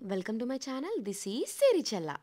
Welcome to my channel this is Sirichella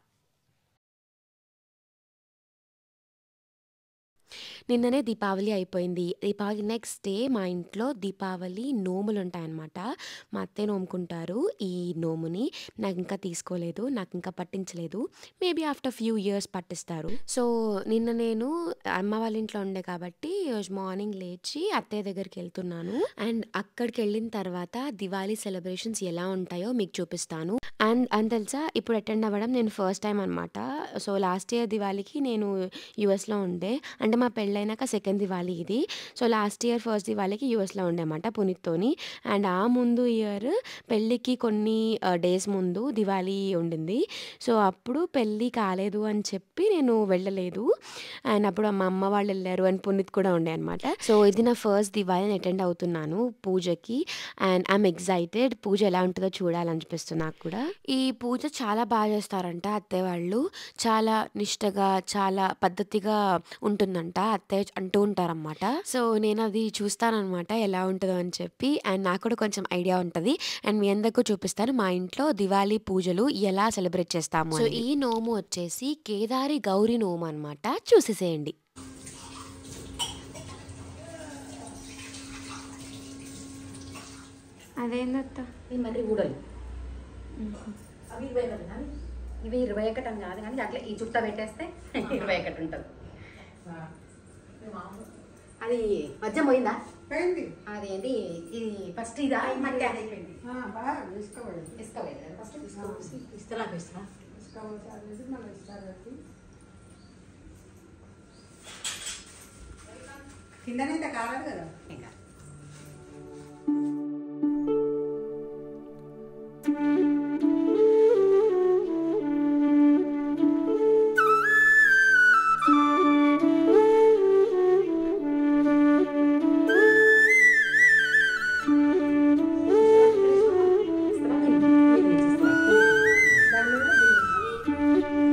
నిన్ననే దీపావళి అయిపోయింది Deepavali next day మా ఇంట్లో దీపావళి నోములు ఉంటాయన్నమాట మా అత్తయ్య నోముకుంటారు ఈ నోముని నాకు ఇంకా తీసుకోలేదు నాకు ఇంకా పట్టించలేదు మేబీ ఆఫ్టర్ ఫ్యూ ఇయర్స్ పట్టిస్తారు సో నిన్న నేను అమ్మ వాళ్ళ ఇంట్లో ఉండే కాబట్టి ఈరోజు మార్నింగ్ లేచి అత్తయ్య దగ్గరికి వెళ్తున్నాను అండ్ అక్కడికి వెళ్ళిన తర్వాత దివాళీ సెలబ్రేషన్స్ ఎలా ఉంటాయో మీకు చూపిస్తాను అండ్ అండ్ తెలుసా ఇప్పుడు అటెండ్ అవ్వడం నేను ఫస్ట్ టైం అనమాట సో లాస్ట్ ఇయర్ దివాళీకి నేను యూఎస్లో ఉండే అంటే మా పెళ్ళైనాక సెకండ్ దివాళీ ఇది సో లాస్ట్ ఇయర్ ఫస్ట్ దివాళీకి యూఎస్లో ఉండే అనమాట పునీత్తోని అండ్ ఆ ముందు ఇయర్ పెళ్ళికి కొన్ని డేస్ ముందు దివాళీ ఉండింది సో అప్పుడు పెళ్ళి కాలేదు అని చెప్పి నేను వెళ్ళలేదు అండ్ అప్పుడు మా అమ్మ వాళ్ళు వెళ్ళారు అండ్ పునీత్ కూడా ఉండే అనమాట సో ఇది నా ఫస్ట్ దివాళీని అటెండ్ అవుతున్నాను పూజకి అండ్ ఐఎమ్ ఎగ్జైటెడ్ పూజ ఎలా ఉంటుందో చూడాలనిపిస్తుంది నాకు కూడా ఈ పూజ చాలా బాగా చేస్తారంట అత్తయ్య వాళ్ళు చాలా నిష్టగా చాలా పద్ధతిగా ఉంటుందంట అత్తయ్య అంటూ ఉంటారన్నమాట సో నేను అది చూస్తానన్నమాట ఎలా ఉంటుందో అని చెప్పి అండ్ నాకు కూడా కొంచెం ఐడియా ఉంటుంది అండ్ మీ అందరికీ చూపిస్తాను మా ఇంట్లో దివాళీ పూజలు ఎలా సెలబ్రేట్ చేస్తాము సో ఈ నోము వచ్చేసి కేదారి గౌరీ నోము అనమాట చూసేసేయండి అదేందత్త ఇవి మరి ఊడలు అవి ఇరవై ఒకటి కానీ ఇవి ఇరవై ఒకటి అని కాదు కానీ అట్లా ఈ చుట్ట పెట్టేస్తే ఇరవై ఒకటి ఉంటుంది అది మధ్య పోయిందా పోయింది అది ఏంటి ఇది ఫస్ట్ ఇదా మధ్య ఆ, బాగా తీసుకోవాలి ఇసుకోలేదు కదా ఫస్ట్ ఇస్తారా ఇస్తారా తీసుకోవాలి మళ్ళీ ఇస్తారు కిందనైతే కాలేదు కదా ఇంకా దాని మీద బియ్యం.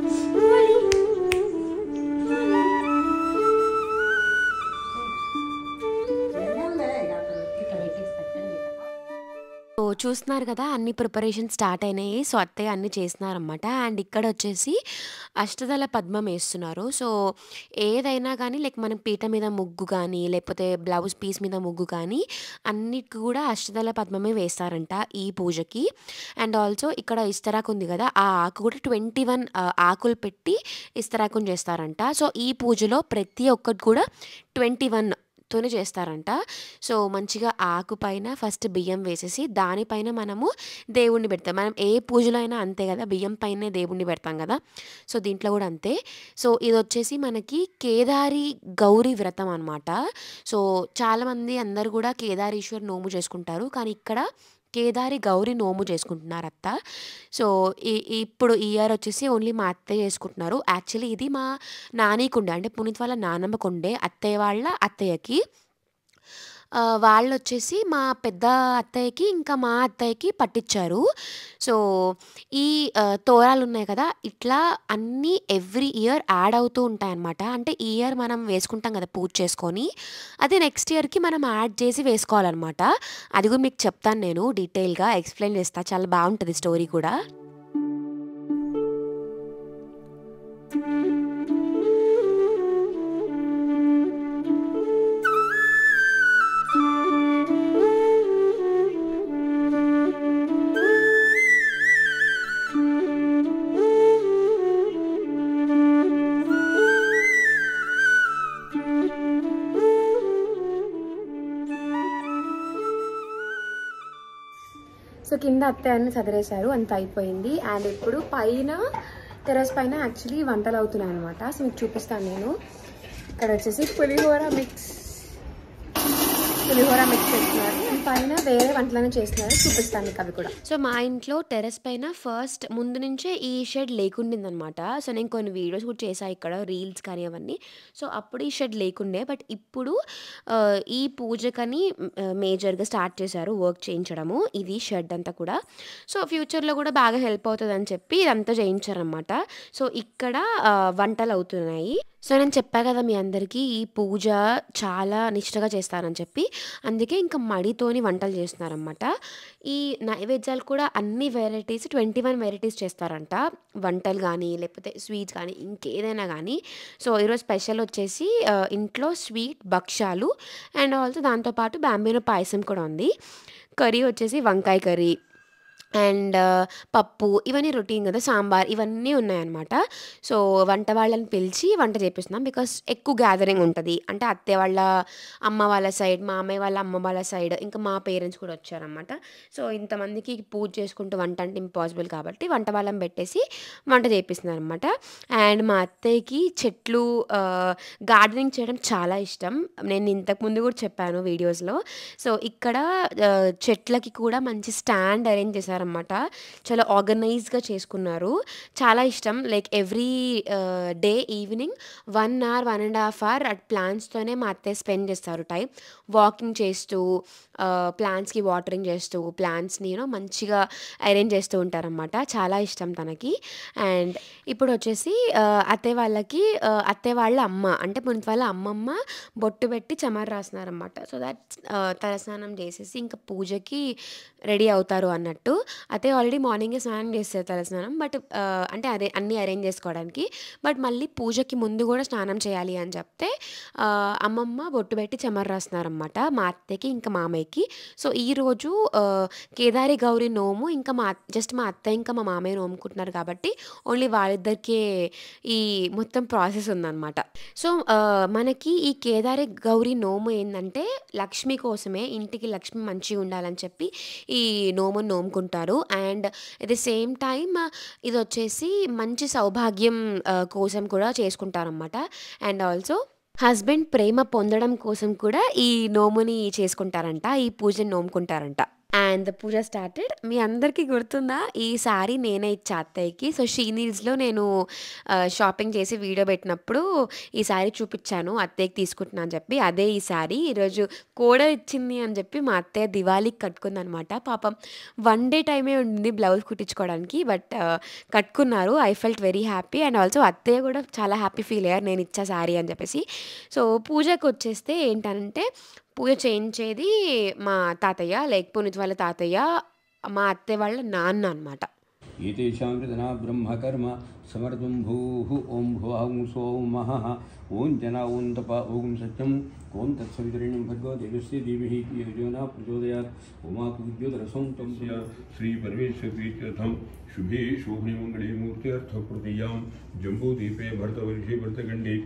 వెన్నెలే ఇక అక్కడ. ఇట్లా పెట్టేస్తా సో చూస్తున్నారు కదా అన్ని ప్రిపరేషన్ స్టార్ట్ అయినాయి సో అత్తయ్య అన్ని చేస్తున్నారన్నమాట అండ్ ఇక్కడ వచ్చేసి అష్టదళ పద్మం వేస్తున్నారు సో ఏదైనా కానీ లైక్ మనం పీట మీద ముగ్గు కానీ లేకపోతే బ్లౌజ్ పీస్ మీద ముగ్గు కానీ అన్నిటికి కూడా అష్టదళ పద్మమే వేస్తారంట ఈ పూజకి అండ్ ఆల్సో ఇక్కడ ఇస్తరాకు ఉంది కదా ఆ ఆకు కూడా ట్వంటీ వన్ ఆకులు పెట్టి ఇస్తరాకుని చేస్తారంట సో ఈ పూజలో ప్రతి ఒక్కటి కూడా ట్వంటీ వన్ తోనే చేస్తారంట సో మంచిగా ఆకు పైన ఫస్ట్ బియ్యం వేసేసి దానిపైన మనము దేవుణ్ణి పెడతాం మనం ఏ పూజలో అయినా అంతే కదా బియ్యం పైనే దేవుణ్ణి పెడతాం కదా సో దీంట్లో కూడా అంతే సో ఇది వచ్చేసి మనకి కేదారి గౌరీ వ్రతం అనమాట సో చాలామంది అందరు కూడా కేదారీశ్వర్ నోము చేసుకుంటారు కానీ ఇక్కడ కేదారి గౌరీ నోము చేసుకుంటున్నారు అత్త సో ఈ ఇప్పుడు ఈ ఇయర్ వచ్చేసి ఓన్లీ మా అత్తయ్య చేసుకుంటున్నారు యాక్చువల్లీ ఇది మా నానికుండే అంటే పునీత్ వాళ్ళ నానమ్మకుండే అత్తయ్య వాళ్ళ అత్తయ్యకి ఆ, వాళ్ళు వచ్చేసి మా పెద్ద అత్తయ్యకి ఇంకా మా అత్తయ్యకి పట్టించారు సో ఈ ఆ, తోరాలు ఉన్నాయి కదా ఇట్లా అన్నీ ఎవ్రీ ఇయర్ యాడ్ అవుతూ ఉంటాయన్నమాట అంటే ఈ ఇయర్ మనం వేసుకుంటాం కదా పూజ చేసుకొని అది నెక్స్ట్ ఇయర్కి మనం యాడ్ చేసి వేసుకోవాలన్నమాట అది కూడా మీకు చెప్తాను నేను డీటెయిల్గా ఎక్స్ప్లెయిన్ చేస్తా చాలా బాగుంటుంది స్టోరీ కూడా సో కింద అత్తయ్యని చదివేశారు అంత అయిపోయింది అండ్ ఇప్పుడు పైన టెరస్ పైన యాక్చువల్లీ వంటలు అవుతున్నాయి అనమాట సో మీకు చూపిస్తాను నేను ఇక్కడ వచ్చేసి పులిహోర మిక్స్ పులిహోర మిక్స్ చేస్తున్నారు అండ్ పైన వేరే వంటలను చేస్తున్నారు చూపిస్తాను మీకు అవి కూడా సో మా ఇంట్లో టెరస్ పైన ఫస్ట్ ముందు నుంచే ఈ షెడ్ లేకుండింది అనమాట సో నేను కొన్ని వీడియోస్ కూడా చేశాను ఇక్కడ రీల్స్ కానీ అవన్నీ సో అప్పుడు ఈ షెడ్ లేకుండే బట్ ఇప్పుడు ఆ, ఈ పూజకని మేజర్గా స్టార్ట్ చేశారు వర్క్ చేయించడము ఇది షెడ్ అంతా కూడా సో ఫ్యూచర్లో కూడా బాగా హెల్ప్ అవుతుంది అని చెప్పి ఇదంతా చేయించారనమాట సో ఇక్కడ ఆ, వంటలు అవుతున్నాయి సో నేను చెప్పా కదా మీ అందరికీ ఈ పూజ చాలా నిష్టగా చేస్తానని చెప్పి అందుకే ఇంకా మడితోని చేసుకొని వంటలు చేస్తున్నారనమాట ఈ నైవేద్యాలు కూడా అన్ని వెరైటీస్ ట్వంటీ వన్ వెరైటీస్ చేస్తారంట వంటలు కానీ లేకపోతే స్వీట్స్ కానీ ఇంకేదైనా కానీ సో ఈరోజు స్పెషల్ వచ్చేసి ఆ, ఇంట్లో స్వీట్ భక్షాలు అండ్ ఆల్సో దాంతోపాటు బ్యాంబీనో పాయసం కూడా ఉంది కర్రీ వచ్చేసి వంకాయ కర్రీ అండ్ పప్పు ఇవన్నీ రొటీన్ కదా సాంబార్ ఇవన్నీ ఉన్నాయన్నమాట సో వంట వాళ్ళని పిలిచి వంట చేపిస్తున్నాం బికాస్ ఎక్కువ గ్యాదరింగ్ ఉంటుంది అంటే అత్తయ్య వాళ్ళ అమ్మ వాళ్ళ సైడ్ మా అమ్మాయి వాళ్ళ అమ్మ వాళ్ళ సైడ్ ఇంకా మా పేరెంట్స్ కూడా వచ్చారన్నమాట సో ఇంతమందికి పూజ చేసుకుంటూ వంట అంటే ఇంపాసిబుల్ కాబట్టి వంట వాళ్ళని పెట్టేసి వంట చేపిస్తున్నారు అనమాట అండ్ మా అత్తయ్యకి చెట్లు గార్డెనింగ్ చేయడం చాలా ఇష్టం నేను ఇంతకుముందు కూడా చెప్పాను వీడియోస్లో సో ఇక్కడ ఆ, చెట్లకి కూడా మంచి స్టాండ్ అరేంజ్ చేశారనమాట చాలా ఆర్గనైజ్గా చేసుకున్నారు చాలా ఇష్టం like every day evening one hour one and half hour at ప్లాంట్స్తోనే మా అత్తయ్య స్పెండ్ చేస్తారు టైం వాకింగ్ చేస్తూ ప్లాంట్స్కి వాటరింగ్ చేస్తూ ప్లాంట్స్ని యూనో మంచిగా అరేంజ్ చేస్తూ ఉంటారనమాట చాలా ఇష్టం తనకి అండ్ ఇప్పుడు వచ్చేసి ఆ, అత్తయ్య వాళ్ళకి ఆ, అత్తయ్య వాళ్ళ అమ్మ అంటే పునీత్ వాళ్ళ అమ్మమ్మ బొట్టు పెట్టి చమర్ రాస్తున్నారనమాట సో దట్ తలస్నానం చేసేసి ఇంకా పూజకి రెడీ అవుతారు అన్నట్టు అయితే ఆల్రెడీ మార్నింగే స్నానం చేస్తారు తలస్నానం బట్ అంటే అదే అన్నీ అరేంజ్ చేసుకోవడానికి బట్ మళ్ళీ పూజకి ముందు కూడా స్నానం చేయాలి అని చెప్తే ఆ, అమ్మమ్మ బొట్టు పెట్టి చెమర్ రాస్తున్నారనమాట మా అత్తయ్యకి ఇంకా మామయ్యకి సో ఈరోజు ఆ, కేదారి గౌరి నోము ఇంకా మా జస్ట్ మా అత్తయ్య ఇంకా మా మామయ్య నోముకుంటున్నారు కాబట్టి ఓన్లీ వాళ్ళిద్దరికే ఈ మొత్తం ప్రాసెస్ ఉందన్నమాట సో ఆ, మనకి ఈ కేదారి గౌరి నోము ఏంటంటే లక్ష్మి కోసమే ఇంటికి లక్ష్మి మంచిగా ఉండాలని చెప్పి ఈ నోమును నోముకుంటారు and at the same time ఇది వచ్చేసి మంచి సౌభాగ్యం ఆ, కోసం కూడా చేసుకుంటారన్నమాట అండ్ ఆల్సో హస్బెండ్ ప్రేమ పొందడం కోసం కూడా ఈ నోముని చేసుకుంటారంట ఈ పూజని నోముకుంటారంట అండ్ ద పూజ స్టార్టెడ్ మీ అందరికీ గుర్తుందా ఈ సారీ నేనే ఇచ్చా అత్తయ్యకి సో షీ నీడ్స్లో నేను షాపింగ్ చేసి వీడియో పెట్టినప్పుడు ఈ సారీ చూపించాను అత్తయ్యకి తీసుకుంటున్నా అని చెప్పి అదే ఈ సారీ ఈరోజు కోడ ఇచ్చింది అని చెప్పి మా అత్తయ్య దివాళీకి కట్టుకుంది అనమాట పాపం వన్ డే టైమే ఉండింది బ్లౌజ్ కుట్టించుకోవడానికి బట్ కట్టుకున్నారు I felt very happy and also అత్తయ్య కూడా చాలా హ్యాపీ ఫీల్ అయ్యారు నేను ఇచ్చా సారీ అని చెప్పేసి సో పూజకు వచ్చేస్తే ఏంటంటే పూజ చేయించేది మా తాతయ్య లైక్ పునీత్ వాళ్ళ తాతయ్య మా అత్తయ్య వాళ్ళ నాన్న అనమాట एतेषां कृतना ब्रह्मकर्म समर्तुं भूः ॐ भुवां सों महः ॐ जना ॐ तप ॐ सत्यम् ॐ तत्सवितरिणीं भर्गो देवस्य देवीः योजना प्रचोदयात् उमापूज्योतरसं तं श्रीपरमेश्वरीत्यर्थं शुभे शोभने मङ्गले मूर्त्यर्थप्रतीयां जम्बूदीपे भरतवर्षे भरतखण्डे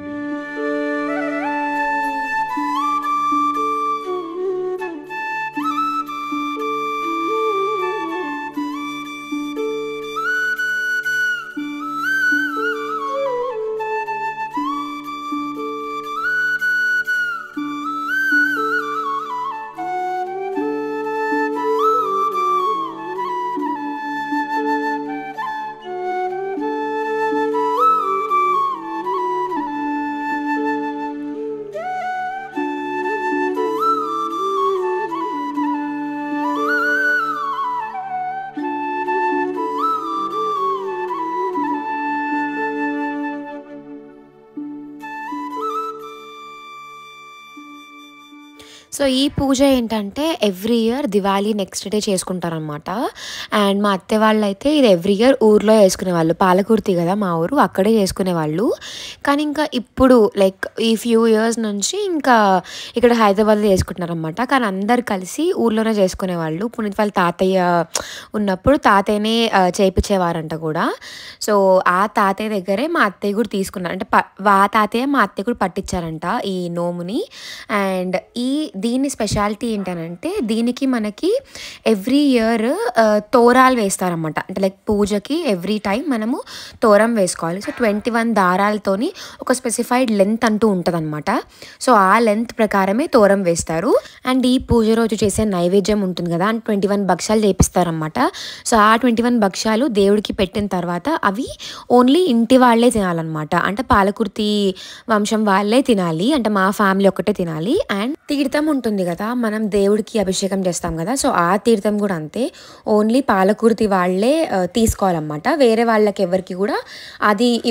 సో ఈ పూజ ఏంటంటే every year Diwali next day చేసుకుంటారనమాట అండ్ మా అత్తయ్య వాళ్ళు అయితే ఇది ఎవ్రీ ఇయర్ ఊర్లో చేసుకునేవాళ్ళు పాలకుర్తి కదా మా ఊరు అక్కడే చేసుకునేవాళ్ళు కానీ ఇంకా ఇప్పుడు లైక్ ఈ ఫ్యూ ఇయర్స్ నుంచి ఇంకా ఇక్కడ హైదరాబాద్లో చేసుకుంటున్నారనమాట కానీ అందరు కలిసి ఊర్లోనే చేసుకునేవాళ్ళు పునీత్ వాళ్ళ తాతయ్య ఉన్నప్పుడు తాతయ్యనే ఆ, చేయించేవారంట కూడా సో ఆ తాతయ్య దగ్గరే మా అత్తయ్య కూడా తీసుకున్నారు అంటే ప- వా తాతయ్య మా అత్తయ్య కూడా పట్టించారంట ఈ నోముని అండ్ ఈ దీని స్పెషాలిటీ ఏంటనంటే దీనికి మనకి ఎవ్రీ ఇయర్ తోరాలు వేస్తారన్నమాట అంటే లైక్ పూజకి ఎవ్రీ టైం మనము తోరం వేసుకోవాలి సో ట్వంటీ వన్ దారాలతోని ఒక స్పెసిఫైడ్ లెంత్ అంటూ ఉంటుందన్నమాట సో ఆ లెంత్ ప్రకారమే తోరం వేస్తారు అండ్ ఈ పూజ రోజు చేసే నైవేద్యం ఉంటుంది కదా అండ్ ట్వంటీ వన్ భక్షాలు చేపిస్తారనమాట సో ఆ ట్వంటీ వన్ భక్షాలు దేవుడికి పెట్టిన తర్వాత అవి ఓన్లీ ఇంటి వాళ్ళే తినాలన్నమాట అంటే పాలకుర్తి వంశం వాళ్ళే తినాలి అంటే మా ఫ్యామిలీ ఒక్కటే తినాలి అండ్ తీర్థం ఉంటుంది కదా మనం దేవుడికి అభిషేకం చేస్తాం కదా సో ఆ తీర్థం కూడా అంతే ఓన్లీ పాలకుర్తి వాళ్ళే ఆ, తీసుకోవాలన్నమాట వేరే వాళ్ళకి ఎవరికి కూడా అది ఇవ్వరు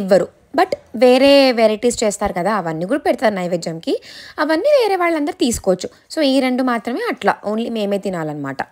బట్ వేరే వెరైటీస్ చేస్తారు కదా అవన్నీ కూడా పెడతారు నైవేద్యంకి అవన్నీ వేరే వాళ్ళందరూ తీసుకోవచ్చు సో ఈ రెండు మాత్రమే అట్లా ఓన్లీ మేమే తినాలన్నమాట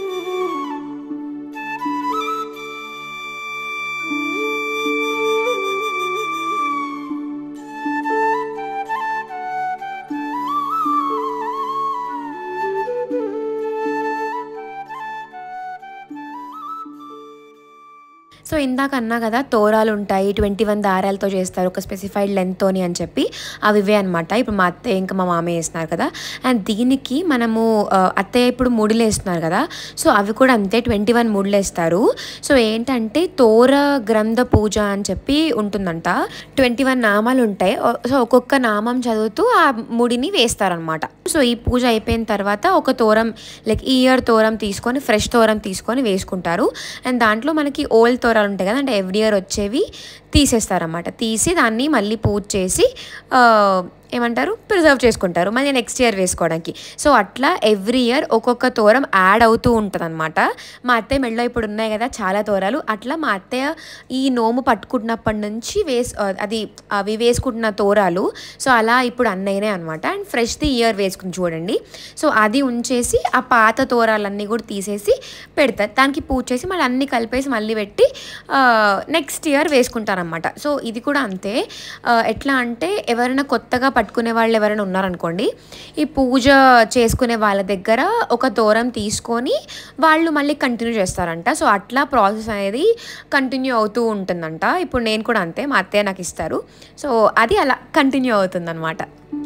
సో ఇందాక అన్నా కదా తోరాలు ఉంటాయి ట్వంటీ వన్ దారాలతో చేస్తారు ఒక స్పెసిఫైడ్ లెంత్తోని అని చెప్పి అవి ఇవే అనమాట ఇప్పుడు మా అత్తయ్య ఇంకా మా మామయ్య వేస్తున్నారు కదా అండ్ దీనికి మనము ఆ, అత్తయ్య ఇప్పుడు ముడులు వేస్తున్నారు కదా సో అవి కూడా అంతే ట్వంటీ వన్ ముడులు వేస్తారు సో ఏంటంటే తోర గ్రంథ పూజ అని చెప్పి ఉంటుందంట ట్వంటీ వన్ నామాలు ఉంటాయి ఓ- సో ఒక్కొక్క నామం చదువుతూ ఆ ముడిని వేస్తారనమాట సో ఈ పూజ అయిపోయిన తర్వాత ఒక తోరం లైక్ ఈ ఇయర్ తోరం తీసుకొని ఫ్రెష్ తోరం తీసుకొని వేసుకుంటారు అండ్ దాంట్లో మనకి ఓల్డ్ తోరాలు ఉంటాయి కదా అంటే ఎవ్రీ ఇయర్ వచ్చేవి తీసేస్తారన్నమాట తీసి దాన్ని మళ్ళీ పూజ చేసి ఆ, ఏమంటారు ప్రిజర్వ్ చేసుకుంటారు మళ్ళీ నెక్స్ట్ ఇయర్ వేసుకోవడానికి సో అట్లా ఎవ్రీ ఇయర్ ఒక్కొక్క తోరం యాడ్ అవుతూ ఉంటుంది అనమాట మా అత్తయ్య మెడలో ఇప్పుడు ఉన్నాయి కదా చాలా తోరాలు అట్లా మా అత్తయ్య ఈ నోము పట్టుకుంటున్నప్పటి నుంచి వేస్ ఆ, అది అవి వేసుకుంటున్న తోరాలు సో అలా ఇప్పుడు అన్నయ్యనే అనమాట అండ్ ఫ్రెష్ది ఇయర్ వేసుకుని చూడండి సో అది ఉంచేసి ఆ పాత తోరాలన్నీ కూడా తీసేసి పెడతారు దానికి పూజ చేసి మళ్ళీ అన్నీ కలిపేసి మళ్ళీ పెట్టి నెక్స్ట్ ఇయర్ వేసుకుంటారనమాట సో ఇది కూడా అంతే ఆ, ఎట్లా అంటే ఎవరైనా కొత్తగా పట్టుకునే వాళ్ళు ఎవరైనా ఉన్నారనుకోండి ఈ పూజ చేసుకునే వాళ్ళ దగ్గర ఒక దూరం తీసుకొని వాళ్ళు మళ్ళీ కంటిన్యూ చేస్తారంట సో అట్లా ప్రాసెస్ అనేది కంటిన్యూ అవుతూ ఉంటుందంట ఇప్పుడు నేను కూడా అంతే మా అత్తయ్య నాకు ఇస్తారు సో అది అలా కంటిన్యూ అవుతుందన్నమాట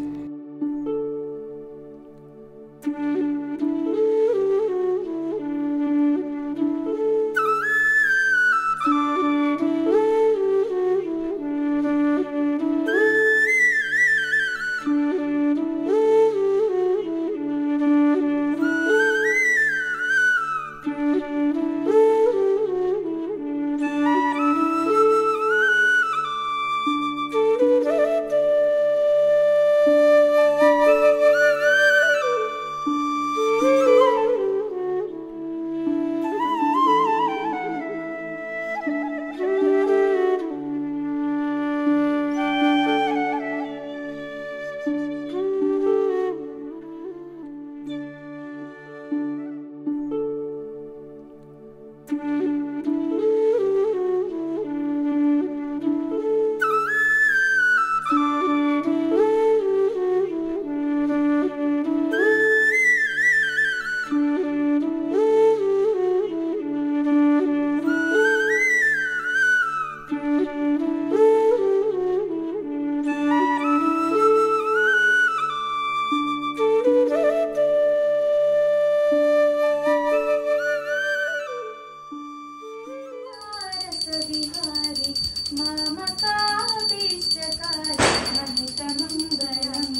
विहारि मामकाभीष्टकारि महितमङ्गलम्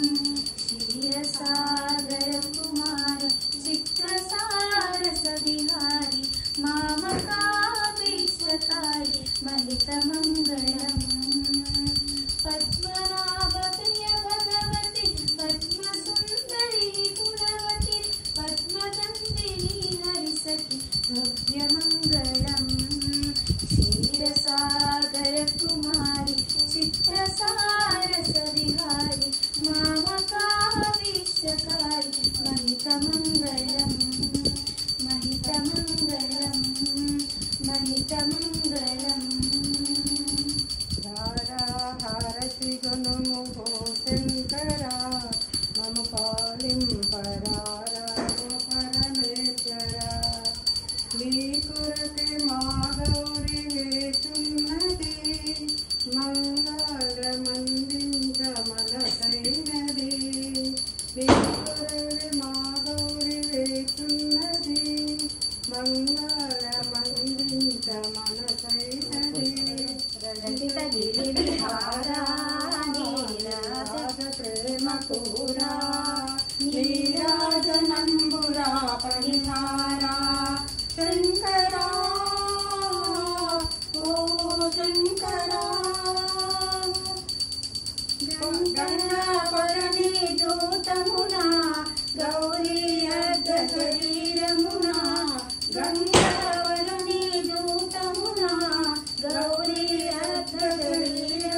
क्षीरसागरकुमार चित्रसारसविहारि मामकाभीष्टकारि महितमङ्गलम् पद्मनाभप्रिय भगवति पद्मसुन्दरी गुणवति पद्मदन्दिनी हरिसखि भव्यमङ्गलम् क्षीरसागरकुमारि चित्रसारसविहारि मामकावीक्षकारि महितमङ्गलम् महितमङ्गलम् महितमङ्गलम् హారతి గుణము శంకరా మమ పాలింపరారా పరమేశ్వర నీ కొరకే మా గౌరి వేచున్నది మంగళమందించ మనసైనది నీ కొరకే మా గౌరి వేచున్నది మంగళమందించ మనసైనది ప్రేమ పూరా నీరాజనంబురా పరిహారా శంకరా ఓ శంకరా గంగాపరణి దూతమునా గౌరీ అర్ధ శరీరమునా గంగావరణి దూతమునా గౌరీ అర్ధ శరీరమునా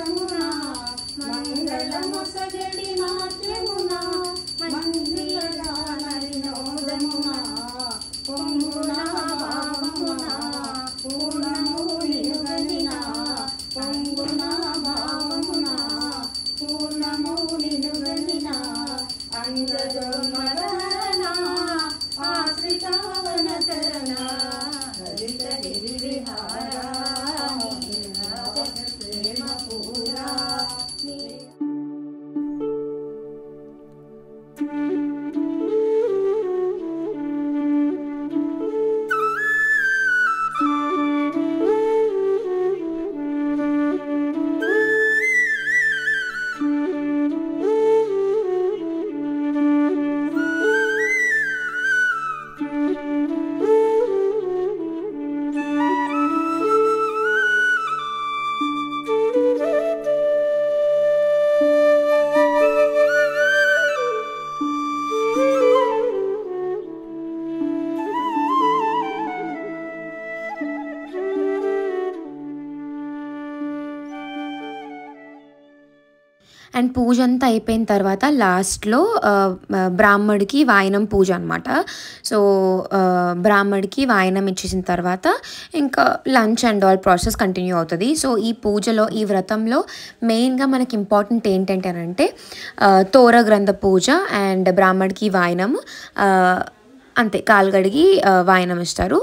అండ్ పూజ అంతా అయిపోయిన తర్వాత లాస్ట్లో బ్రాహ్మడికి వాయనం పూజ అనమాట సో బ్రాహ్మడికి వాయనం ఇచ్చేసిన తర్వాత ఇంకా lunch and all process continue అవుతుంది సో ఈ పూజలో ఈ వ్రతంలో మెయిన్గా మనకి ఇంపార్టెంట్ ఏంటంటే అంటే ఆ, తోర గ్రంథ పూజ అండ్ బ్రాహ్మడికి వాయనం ఆ, అంతే కాలుగడిగి ఆ, వాయనం ఇస్తారు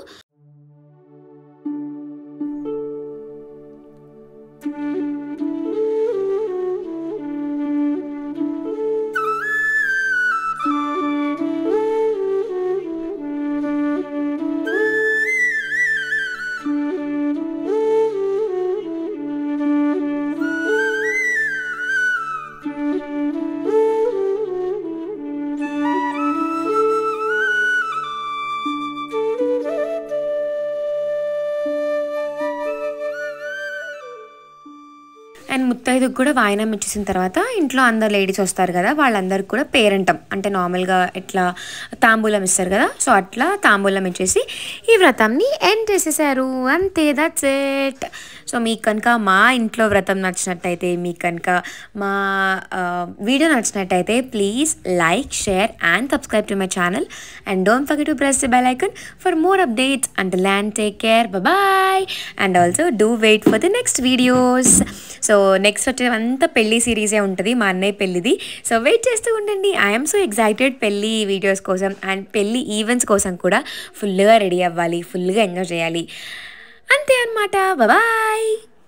అండ్ ముత్తైదుకు కూడా వాయనం ఇచ్చేసిన తర్వాత ఇంట్లో అందరు లేడీస్ వస్తారు కదా వాళ్ళందరికి కూడా పేరంటం అంటే నార్మల్గా ఎట్లా తాంబూలం ఇస్తారు కదా సో అట్లా తాంబూలం ఇచ్చేసి ఈ వ్రతంని ఎండ్ చేసేసారు అంతే దట్స్ ఇట్ సో మీకు కనుక మా ఇంట్లో వ్రతం నచ్చినట్టయితే మీకు కనుక మా వీడియో నచ్చినట్టయితే please like share and subscribe to my channel and don't forget to press the bell icon for more updates and land take care bye and also do wait for the next videos so next వచ్చేదంతా పెళ్లి సిరీసే ఉంటుంది మా అన్నయ్య పెళ్ళిది so wait చేస్తూ ఉండండి I'm so excited పెళ్ళి videos కోసం అండ్ పెళ్ళి ఈవెంట్స్ కోసం కూడా ఫుల్గా రెడీ అవ్వాలి ఫుల్గా ఎంజాయ్ చేయాలి అంతే అనమాట బాయ్